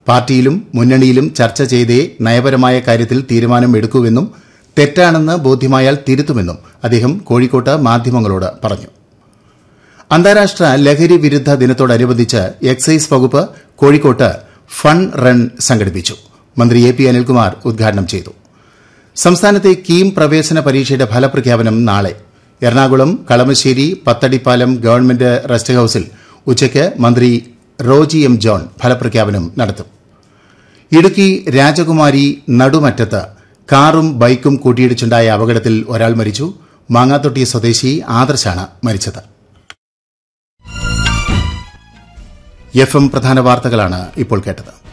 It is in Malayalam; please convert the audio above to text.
പാർട്ടിയിലും മുന്നണിയിലും ചർച്ച ചെയ്തേ നയപരമായ കാര്യത്തിൽ തീരുമാനം എടുക്കൂവെന്നും തെറ്റാണെന്ന് ബോധ്യമായാൽ തിരുത്തുമെന്നും അദ്ദേഹം കോഴിക്കോട്ട് മാധ്യമങ്ങളോട് പറഞ്ഞു അന്താരാഷ്ട്ര ലഹരി വിരുദ്ധ ദിനത്തോടനുബന്ധിച്ച് എക്സൈസ് വകുപ്പ് കോഴിക്കോട്ട് ഫൺ റൺ സംഘടിപ്പിച്ചു മന്ത്രി എ പി അനിൽകുമാർ ഉദ്ഘാടനം ചെയ്തു സംസ്ഥാനത്തെ കീം പ്രവേശന പരീക്ഷയുടെ ഫലപ്രഖ്യാപനം നാളെ എറണാകുളം കളമശ്ശേരി പത്തടിപ്പാലം ഗവൺമെന്റ് റെസ്റ്റ് ഹൌസിൽ ഉച്ചയ്ക്ക് മന്ത്രി റോജി എം ജോൺ ഫലപ്രഖ്യാപനം നടത്തും ഇടുക്കി രാജകുമാരി നടുമറ്റത്ത് കാറും ബൈക്കും കൂട്ടിയിടിച്ചുണ്ടായ അപകടത്തിൽ ഒരാൾ മരിച്ചു മാങ്ങാത്തൊട്ടി സ്വദേശി ആദർശാണ് മരിച്ചത് എഫ് എം പ്രധാന വാർത്തകളാണ് ഇപ്പോൾ കേട്ടത്